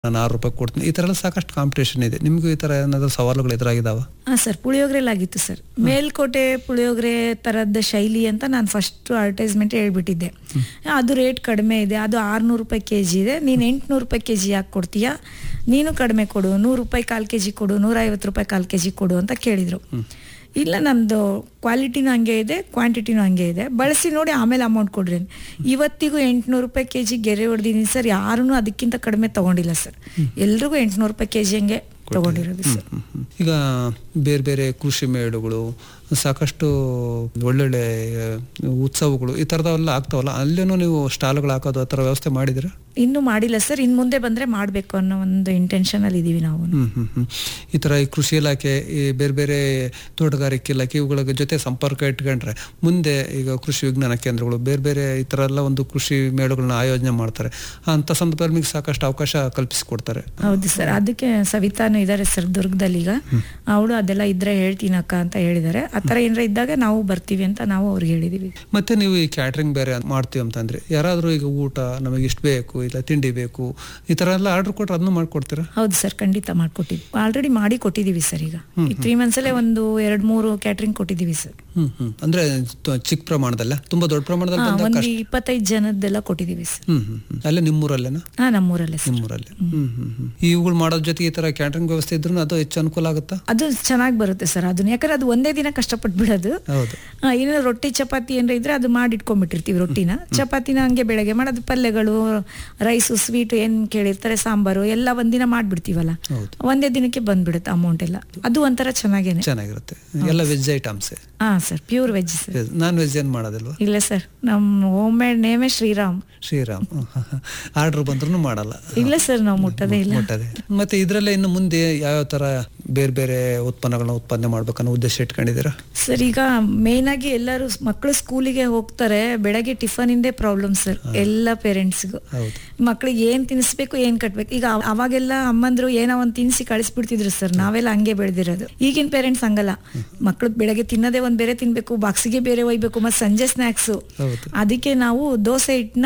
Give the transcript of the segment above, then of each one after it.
ನಾನು ಆರು ರೂಪಾಯಿ ಕೊಡ್ತೀನಿ ಈ ಥರ ಎಲ್ಲ ಸಾಕಷ್ಟು ಕಾಂಪಿಟೇಷನ್ ಇದೆ ನಿಮಗೂ ಈ ಥರ ಏನಾದರೂ ಸವಾಲುಗಳು ಎದುರಾಗಿದ್ದಾವ ಹಾ ಸರ್ ಪುಳಿಯೋಗ್ರೆಲಾಗಿತ್ತು ಸರ್ ಮೇಲ್ಕೋಟೆ ಪುಳಿಯೋಗರೆ ತರದ್ದು ಶೈಲಿ ಅಂತ ನಾನು ಫಸ್ಟ್ ಅಡ್ವರ್ಟೈಸ್ಮೆಂಟ್ ಹೇಳ್ಬಿಟ್ಟಿದ್ದೆ ಅದು ರೇಟ್ ಕಡಿಮೆ ಇದೆ ಅದು ಆರ್ನೂರು ರೂಪಾಯಿ ಕೆ ಜಿ ಇದೆ ನೀನು ಎಂಟುನೂರು ರೂಪಾಯಿ ಕೆ ಜಿ ಯಾಕೆ ಕೊಡ್ತೀಯಾ ನೀನು ಕಡಿಮೆ ಕೊಡು ನೂರು ರೂಪಾಯಿ ಕಾಲು ಕೆ ಜಿ ಕೊಡು ನೂರೈವತ್ತು ರೂಪಾಯಿ ಕಾಲು ಕೆ ಜಿ ಕೊಡು ಅಂತ ಕೇಳಿದರು ಇಲ್ಲ ನಮ್ಮದು ಕ್ವಾಲಿಟಿನೂ ಹಂಗೆ ಇದೆ ಕ್ವಾಂಟಿಟಿನೂ ಹಂಗೆ ಇದೆ ಬಳಸಿ ನೋಡಿ ಆಮೇಲೆ ಅಮೌಂಟ್ ಕೊಡ್ರಿ ಅಂತ. ಇವತ್ತಿಗೂ ಎಂಟುನೂರು ರೂಪಾಯಿ ಕೆ ಜಿ ಗೆರೆ ಹೊಡೆದಿದ್ದೀನಿ ಸರ್ ಯಾರೂ ಅದಕ್ಕಿಂತ ಕಡಿಮೆ ತಗೊಂಡಿಲ್ಲ ಸರ್ ಎಲ್ರಿಗೂ ಎಂಟುನೂರು ರೂಪಾಯಿ ಕೆ ಜಿ ಹಂಗೆ ತಗೊಂಡಿರೋದು ಸರ್ ಹ್ಮ್, ಹ್ಮ್. ಈಗ ಬೇರೆ ಬೇರೆ ಕೃಷಿ ಮೇಳುಗಳು ಸಾಕಷ್ಟು ಒಳ್ಳೊಳ್ಳೆ ಆ, ಉತ್ಸವಗಳು ಈ ಥರದವೆಲ್ಲ ಆಗ್ತಾವಲ್ಲ ಅಲ್ಲೇನೂ ನೀವು ಸ್ಟಾಲ್ಗಳು ಹಾಕೋದು ಆ ಥರ ವ್ಯವಸ್ಥೆ ಮಾಡಿದ್ದೀರಾ ಇನ್ನೂ ಮಾಡಿಲ್ಲ ಸರ್ ಇನ್ನು ಮುಂದೆ ಬಂದರೆ ಮಾಡಬೇಕು ಅನ್ನೋ ಒಂದು ಇಂಟೆನ್ಷನಲ್ಲಿ ಇದ್ದೀವಿ ನಾವು ಹ್ಮ್ ಹ್ಮ್ ಹ್ಮ್ ಈ ಥರ ಈ ಕೃಷಿ ಇಲಾಖೆ ಈ ಬೇರೆ ಬೇರೆ ತೋಟಗಾರಿಕೆ ಇಲಾಖೆ ಇವುಗಳ ಜೊತೆ ಸಂಪರ್ಕ ಇಟ್ಕೊಂಡ್ರೆ ಮುಂದೆ ಈಗ ಕೃಷಿ ವಿಜ್ಞಾನ ಕೇಂದ್ರಗಳು ಬೇರೆ ಬೇರೆ ಈ ಥರ ಎಲ್ಲ ಒಂದು ಕೃಷಿ ಮೇಳಗಳನ್ನ ಆಯೋಜನೆ ಮಾಡ್ತಾರೆ ಅಂಥ ಸಂದರ್ಭದಲ್ಲಿ ನಿಮಗೆ ಸಾಕಷ್ಟು ಅವಕಾಶ ಕಲ್ಪಿಸಿಕೊಡ್ತಾರೆ ಹೌದು ಸರ್ ಅದಕ್ಕೆ ಸವಿತಾನು ಇದ್ದಾರೆ ಸರ್ ದುರ್ಗದಲ್ಲಿ ಈಗ ಅವಳು ಅದೆಲ್ಲ ಇದ್ರೆ ಹೇಳ್ತೀನಕ್ಕ ಅಂತ ಹೇಳಿದ್ದಾರೆ ಆ ಥರ ಏನಾರ ಇದ್ದಾಗ ನಾವು ಬರ್ತೀವಿ ಅಂತ ನಾವು ಅವ್ರಿಗೆ ಹೇಳಿದೀವಿ ಮತ್ತೆ ನೀವು ಈ ಕ್ಯಾಟ್ರಿಂಗ್ ಬೇರೆ ಮಾಡ್ತೀವಿ ಅಂತಂದ್ರೆ ಯಾರಾದರೂ ಈಗ ಊಟ ನಮಗೆ ಇಷ್ಟು ಬೇಕು ಇಲ್ಲ ತಿಂಡಿ ಬೇಕು ಈ ಥರ ಎಲ್ಲ ಆರ್ಡರ್ ಕೊಟ್ರೆ ಅದನ್ನು ಮಾಡ್ಕೊಡ್ತೀರಾ ಹೌದು ಸರ್ ಖಂಡಿತ ಮಾಡ್ಕೊಟ್ಟಿದ್ವಿ ಆಲ್ರೆಡಿ ಮಾಡಿ ಕೊಟ್ಟಿದ್ದೀವಿ ಸರ್ ಈಗ ಈ ತ್ರೀ ಮಂತ್ಸಲ್ಲೇ ಒಂದು ಎರಡು ಮೂರು ಕ್ಯಾಟ್ರಿಂಗ್ ಕೊಟ್ಟಿದ್ದೀವಿ ಸರ್ ಹ್ಮ್ ಹ್ಮ್ ಅಂದ್ರೆ ತ- ಚಿಕ್ಕ ಪ್ರಮಾಣದಲ್ಲ ತುಂಬಾ ದೊಡ್ಡ ಪ್ರಮಾಣದಲ್ಲಿ ಹಾ ಬಂದಾಗ ಒಂದು ಕಷ್ಟ ಇಪ್ಪತ್ತೈದು ಜನದ್ದೆಲ್ಲ ಕೊಟ್ಟಿದ್ದೀವಿ ಸರ್ ಹ್ಮ್ ಹ್ಮ್ ಹ್ಮ್ ಅಲ್ಲೇ ನಿಮ್ಮೂರಲ್ಲೇನಾ ಹಾ ನಮ್ಮೂರಲ್ಲೇ ಸರ್ ನಿಮ್ಮೂರಲ್ಲಿ ಹ್ಮ್ ಹ್ಮ್ ಹ್ಮ್ ಇವುಗಳು ಮಾಡೋದ್ರ ಜೊತೆ ಈ ತರ ಕ್ಯಾಟ್ರಿಂಗ್ ವ್ಯವಸ್ಥೆ ಇದ್ರೂ ಅದು ಹೆಚ್ಚು ಅನುಕೂಲ ಆಗುತ್ತಾ ಅದು ಚೆನ್ನಾಗಿ ಬರುತ್ತೆ ಸರ್ ಅದನ್ನ ಯಾಕಂದ್ರೆ ಅದು ಒಂದೇ ದಿನ ಕಷ್ಟಪಟ್ಟು ಬಿಡೋದು ಹೌದು ಆ, ಏನೋ ರೊಟ್ಟಿ ಚಪಾತಿ ಏನಾರ ಇದ್ರೆ ಅದು ಮಾಡಿ ಇಟ್ಕೊಂಡ್ಬಿಟ್ಟಿರ್ತೀವಿ ರೊಟ್ಟಿನ ಚಪಾತಿನ ಹಂಗೆ ಬೆಳಗ್ಗೆ ಮಾಡೋದು ಪಲ್ಯಗಳು ರೈಸು ಸ್ವೀಟು ಏನ್ ಕೇಳಿರ್ತಾರೆ ಸಾಂಬಾರು ಎಲ್ಲ ಒಂದಿನ ಮಾಡ್ಬಿಡ್ತೀವಲ್ಲ ಹೌದು ಒಂದೇ ದಿನಕ್ಕೆ ಬಂದ್ಬಿಡುತ್ತೆ ಅಮೌಂಟ್ ಎಲ್ಲ ಅದು ಒಂಥರ ಚೆನ್ನಾಗೇನೆ ಚೆನ್ನಾಗಿರುತ್ತೆ ಎಲ್ಲ ವೆಜ್ ಐಟಮ್ಸೇ ಹಾ sir pure veg sir non veg ಏನ್ ಮಾಡೋದಿಲ್ವಾ ಇಲ್ಲ ಸರ್ ನಮ್ಮ ಹೋಮ್ ಮೇಡ್ ನೇಮೇ ಶ್ರೀರಾಮ್ ಶ್ರೀರಾಮ್ ಆರ್ಡರ್ ಬಂದ್ರೂ ಮಾಡಲ್ಲ ಇಲ್ಲ ಸರ್ ನಾವು ಮುಟ್ಟೋದೇ ಇಲ್ಲ ಮುಟ್ಟದೆ ಮತ್ತೆ ಇದ್ರಲ್ಲೇ ಇನ್ನು ಮುಂದೆ ಯಾವ್ಯಾವ ತರ ಬೇರೆ ಬೇರೆ ಉತ್ಪನ್ನಗಳನ್ನ ಉತ್ಪಾದನೆ ಮಾಡ್ಬೇಕನ್ನೋ ಉದ್ದೇಶ ಇಟ್ಕೊಂಡಿದ್ದೀರಾ ಸರ್ ಈಗ ಮೇನ್ ಆಗಿ ಎಲ್ಲರೂ ಮಕ್ಕಳು ಸ್ಕೂಲಿಗೆ ಹೋಗ್ತಾರೆ ಬೆಳಗ್ಗೆ ಟಿಫನ್ ಇಂದೇ ಪ್ರಾಬ್ಲಮ್ ಸರ್ ಎಲ್ಲ ಪೇರೆಂಟ್ಸ್ಗೂ ಹೌದು ಮಕ್ಳಿಗೆ ಏನ್ ತಿನ್ಸ್ಬೇಕು ಏನ್ ಕಟ್ಬೇಕು ಈಗ ಅವ- ಅವಾಗೆಲ್ಲ ಅಮ್ಮಂದ್ರು ಏನೋ ಒಂದ್ ತಿನ್ಸಿ ಕಳಿಸ್ಬಿಡ್ತಿದ್ರು ಸರ್ ನಾವೆಲ್ಲ ಹಂಗೆ ಬೆಳೆದಿರೋದು ಈಗಿನ ಪೇರೆಂಟ್ಸ್ ಹಂಗಲ್ಲ ಮಕ್ಳು ಬೆಳಗ್ಗೆ ತಿನ್ನೋದೇ ಒಂದ್ ಬೇರೆ ತಿನ್ಬೇಕು ಬಾಕ್ಸಿಗೆ ಬೇರೆ ಒಯ್ಬೇಕು ಮತ್ತೆ ಸಂಜೆ ಸ್ನಾಕ್ಸ್ ಹೌದು ಅದಕ್ಕೆ ನಾವು ದೋಸೆ ಹಿಟ್ಟನ್ನ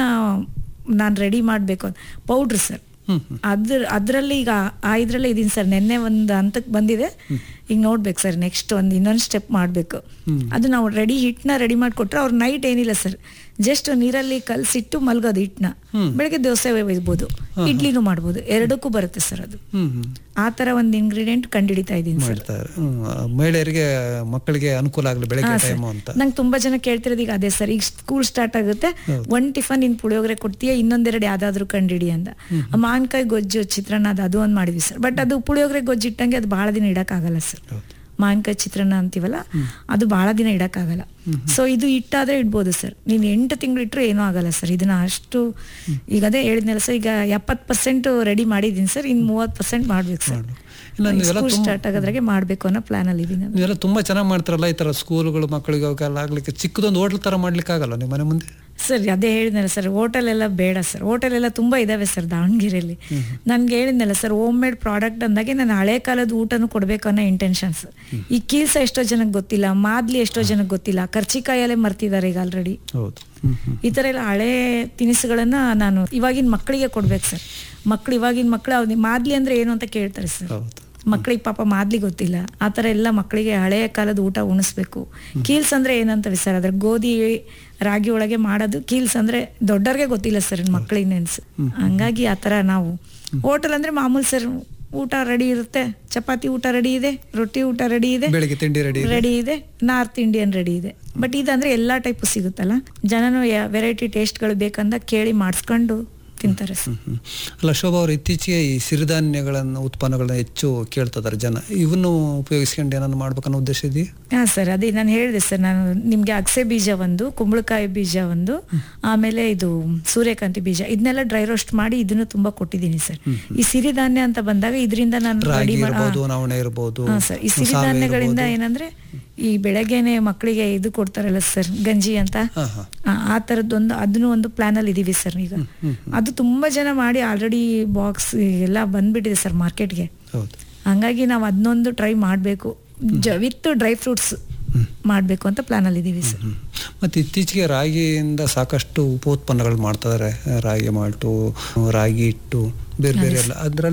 ನಾನು ರೆಡಿ ಮಾಡ್ಬೇಕು ಪೌಡ್ರ್ ಸರ್ ಹ್ಮ್ ಹ್ಮ್ ಅದ್ರ ಅದರಲ್ಲಿ ಈಗ ಆ ಇದ್ರಲ್ಲೇ ಇದೀನಿ ಸರ್ ನಿನ್ನೆ ಒಂದು ಹಂತಕ್ಕೆ ಬಂದಿದೆ ಈಗ ನೋಡ್ಬೇಕು ಸರ್ ನೆಕ್ಸ್ಟ್ ಒಂದು ಇನ್ನೊಂದು ಸ್ಟೆಪ್ ಮಾಡಬೇಕು ಅದು ನಾವು ರೆಡಿ ಹಿಟ್ಟನ್ನ ರೆಡಿ ಮಾಡಿಕೊಟ್ರೆ ಅವ್ರು ನೈಟ್ ಏನಿಲ್ಲ ಸರ್ ಜಸ್ಟ್ ನೀರಲ್ಲಿ ಕಲಸಿಟ್ಟು ಮಲ್ಗೋದು ಹಿಟ್ಟನ್ನ ಬೆಳಗ್ಗೆ ದೋಸೆ ಒಯ್ಬೋದು ಇಡ್ಲಿನೂ ಮಾಡ್ಬೋದು ಎರಡಕ್ಕೂ ಬರುತ್ತೆ ಸರ್ ಅದು ಹ್ಮ್ ಹ್ಮ್ ಆ ಥರ ಒಂದು ಇಂಗ್ರೀಡಿಯೆಂಟ್ ಕಂಡುಹಿಡಿತಾ ಇದ್ದೀನಿ ಸರ್ ಮಾಡ್ತಾರೆ ಹ್ಮ್. ಮಹಿಳೆಯರಿಗೆ ಮಕ್ಕಳಿಗೆ ಅನುಕೂಲ ಆಗಲಿ ಬೆಳಗ್ಗೆ ಟೈಮು ಅಂತ ನಂಗೆ ತುಂಬಾ ಜನ ಕೇಳ್ತಿರೋದು ಈಗ ಅದೇ ಸರ್ ಈಗ ಸ್ಕೂಲ್ ಸ್ಟಾರ್ಟ್ ಆಗುತ್ತೆ ಒಂದ್ ಟಿಫನ್ ಇನ್ ಪುಳಿಯೋಗರೆ ಕೊಡ್ತೀಯ ಇನ್ನೊಂದೆರಡು ಯಾವ್ದಾದ್ರು ಕಂಡಿಡಿ ಅಂತ ಮಾವಿನಕಾಯಿ ಗೊಜ್ಜು ಚಿತ್ರಾನ್ನ ಅದು ಅದು ಒಂದು ಮಾಡಿದ್ವಿ ಸರ್ ಬಟ್ ಅದು ಪುಳಿಯೋಗರೆ ಗೊಜ್ಜು ಇಟ್ಟಂಗೆ ಅದು ಬಹಳ ದಿನ ಇಡಕ್ಕಾಗಲ್ಲ ಸರ್ ಹೌದು. ಮಾವಿನಕಾಯಿ ಚಿತ್ರಾನ್ನ ಅಂತೀವಲ್ಲ ಅದು ಬಹಳ ದಿನ ಇಡಕ್ಕಾಗಲ್ಲ ಸೊ ಇದು ಇಟ್ಟಾದ್ರೆ ಇಡ್ಬೋದು ಸರ್ ನೀನು ಎಂಟು ತಿಂಗಳು ಇಟ್ಟರೆ ಏನೂ ಆಗಲ್ಲ ಸರ್ ಇದನ್ನ ಅಷ್ಟು ಈಗ ಅದೇ ಹೇಳಿದ್ನಲ್ಲ ಸರ್ ಈಗ ಎಪ್ಪತ್ತು ಪರ್ಸೆಂಟ್ ರೆಡಿ ಮಾಡಿದ್ದೀನಿ ಸರ್ ಇನ್ನು ಮೂವತ್ತು ಪರ್ಸೆಂಟ್ ಮಾಡ್ಬೇಕು ಸರ್ ಇಲ್ಲ ನೀವೆಲ್ಲ ಸ್ಕೂಲ್ ತುಂಬ ಸ್ಟಾರ್ಟ್ ಆಗೋದ್ರಾಗೆ ಮಾಡಬೇಕು ಅನ್ನೋ ಪ್ಲಾನ್ ಅಲ್ಲಿ ಇದೀನಿ ನಾನು. ನೀವೆಲ್ಲ ತುಂಬಾ ಚೆನ್ನಾಗಿ ಮಾಡ್ತಾರಲ್ಲ ಈ ತರ ಸ್ಕೂಲ್ಗಳು ಮಕ್ಕಳಿಗೆ ಅವಕ್ಕೆಲ್ಲ ಆಗ್ಲಿಕ್ಕೆ ಚಿಕ್ಕದೊಂದು ಹೋಟ್ಲ್ ತರ ಮಾಡ್ಲಿಕ್ಕೆ ಆಗಲ್ಲ ನಿಮ್ಮ ಮನೆ ಮುಂದೆ ಸರ್ ಅದೇ ಹೇಳಿದ್ನಲ್ಲ ಸರ್ ಹೋಟೆಲ್ ಎಲ್ಲ ಬೇಡ ಸರ್ ಹೋಟೆಲ್ ಎಲ್ಲ ತುಂಬಾ ಇದಾವೆ ಸರ್ ದಾವಣಗೆರೆಯಲ್ಲಿ ನನ್ಗೆ ಹೇಳಿದ್ನಲ್ಲ ಸರ್ ಹೋಮ್ ಮೇಡ್ ಪ್ರಾಡಕ್ಟ್ ಅಂದಾಗೆ ನಾನು ಹಳೆ ಕಾಲದ ಊಟನೂ ಕೊಡ್ಬೇಕು ಅನ್ನೋ ಇಂಟೆನ್ಷನ್ಸ್ ಈ ಕೀಲ್ಸ ಎಷ್ಟೋ ಜನಕ್ಕೆ ಗೊತ್ತಿಲ್ಲ ಮಾದ್ಲಿ ಎಷ್ಟೋ ಜನಕ್ಕೆ ಗೊತ್ತಿಲ್ಲ ಕರ್ಚಿಕಾಯಲ್ಲೇ ಮರ್ತಿದ್ದಾರೆ ಈಗ ಆಲ್ರೆಡಿ ಹೌದು ಹ್ಮ್ ಹ್ಮ್ ಈ ಥರ ಎಲ್ಲ ಹಳೆ ತಿನಿಸುಗಳನ್ನ ನಾನು ಇವಾಗಿನ ಮಕ್ಕಳಿಗೆ ಕೊಡ್ಬೇಕು ಸರ್ ಮಕ್ಳು ಇವಾಗಿನ ಮಕ್ಕಳು ಅವ್ರು ಮಾದ್ಲಿ ಅಂದ್ರೆ ಏನು ಅಂತ ಕೇಳ್ತಾರೆ ಸರ್ ಹೌದು ಮಕ್ಕಳಿಗೆ ಪಾಪ ಮಾದ್ಲಿ ಗೊತ್ತಿಲ್ಲ ಆ ಥರ ಎಲ್ಲ ಮಕ್ಕಳಿಗೆ ಹಳೆಯ ಕಾಲದ ಊಟ ಉಣಿಸ್ಬೇಕು ಕೀಲ್ಸ್ ಅಂದ್ರೆ ಏನಂತಾರೆ ಸರ್ ಅದ್ರ ಗೋಧಿ ರಾಗಿ ಒಳಗೆ ಮಾಡೋದು ಕೀಲ್ಸ್ ಅಂದ್ರೆ ದೊಡ್ಡವ್ರಿಗೆ ಗೊತ್ತಿಲ್ಲ ಸರ್ ಮಕ್ಕಳಿಗೆ ನೆನ್ಸು ಹಂಗಾಗಿ ಆ ಥರ ನಾವು ಹೋಟೆಲ್ ಅಂದ್ರೆ ಮಾಮೂಲು ಸರ್ ಊಟ ರೆಡಿ ಇರುತ್ತೆ ಚಪಾತಿ ಊಟ ರೆಡಿ ಇದೆ ರೊಟ್ಟಿ ಊಟ ರೆಡಿ ಇದೆ ಬೆಳಿಗ್ಗೆ ತಿಂಡಿ ರೆಡಿ ರೆಡಿ ಇದೆ ನಾರ್ತ್ ಇಂಡಿಯನ್ ರೆಡಿ ಇದೆ ಬಟ್ ಇದಂದ್ರೆ ಎಲ್ಲಾ ಟೈಪು ಸಿಗುತ್ತಲ್ಲ ಜನನು ವೆರೈಟಿ ಟೇಸ್ಟ್ಗಳು ಬೇಕಂದ ಕೇಳಿ ಮಾಡಿಸ್ಕೊಂಡು ತಿಂತಾರೆ ಸರ್ ಹ್ಮ್. ಅಲ್ಲ ಶೋಭಾ ಅವರು ಇತ್ತೀಚೆಗೆ ಈ ಸಿರಿಧಾನ್ಯಗಳನ್ನ ಉತ್ಪನ್ನಗಳನ್ನ ಹೆಚ್ಚು ಕೇಳ್ತಿದ್ದಾರೆ ಜನ ಇವನ್ನು ಉಪಯೋಗಿಸ್ಕೊಂಡು ಏನಾದ್ರು ಮಾಡ್ಬೇಕನ್ನೋ ಉದ್ದೇಶ ಇದೆಯಾ ಹಾ ಸರ್ ಅದೇ ನಾನು ಹೇಳಿದೆ ಸರ್ ನಾನು ನಿಮ್ಗೆ ಅಗಸೆ ಬೀಜ ಒಂದು ಕುಂಬಳಕಾಯಿ ಬೀಜ ಒಂದು ಆಮೇಲೆ ಇದು ಸೂರ್ಯಕಾಂತಿ ಬೀಜ ಇದನ್ನೆಲ್ಲ ಡ್ರೈ ರೋಸ್ಟ್ ಮಾಡಿ ಇದನ್ನು ತುಂಬಾ ಕೊಟ್ಟಿದ್ದೀನಿ ಸರ್ ಈ ಸಿರಿಧಾನ್ಯ ಅಂತ ಬಂದಾಗ ಇದರಿಂದ ನಾನು ರಾಗಿ ರೆಡಿ ಮಾಡಿ ಇರ್ಬೋದು ನವಣೆ ಇರ್ಬೋದು ಹಾ ಸರ್ ಈ ಸಾವೆ ಸಿರಿಧಾನ್ಯಗಳಿಂದ ಇರ್ಬೋದು. ಏನಂದ್ರೆ ಈ ಬೆಳಗ್ಗೆನೆ ಮಕ್ಕಳಿಗೆ ಇದು ಕೊಡ್ತಾರಲ್ಲ ಸರ್ ಗಂಜಿ ಅಂತ ಹಾ ಹಾ ಆ- ಆ ಥರದ್ದೊಂದು ಅದನ್ನು ಒಂದು ಪ್ಲಾನ್ ಅಲ್ಲಿ ಇದೀವಿ ಸರ್ ಈಗ ಅದು ತುಂಬಾ ಜನ ಮಾಡಿ ಆಲ್ರೆಡಿ ಬಾಕ್ಸ್ ಎಲ್ಲ ಬಂದ್ಬಿಟ್ಟಿದೆ ಸರ್ ಮಾರ್ಕೆಟ್ಗೆ ಹೌದು ಹಂಗಾಗಿ ನಾವು ಅದನ್ನೊಂದು ಟ್ರೈ ಮಾಡಬೇಕು ವಿತ್ ಡ್ರೈ ಫ್ರೂಟ್ಸ್ ಮಾಡಬೇಕು ಅಂತ ಪ್ಲಾನ್ ಅಲ್ಲಿ ಇದೀವಿ ಸರ್ ಹ್ಮ್. ಮತ್ತೆ ಇತ್ತೀಚೆಗೆ ರಾಗಿಯಿಂದ ಸಾಕಷ್ಟು ಉಪೋತ್ಪನ್ನಗಳು ಮಾಡ್ತಾ ಇದಾರೆ ರಾಗಿ ಮಾಲ್ಟು ರಾಗಿ ಹಿಟ್ಟು ಬೇರೆ ಬೇರೆ ಎಲ್ಲ ಅದ್ರಲ್ಲಿ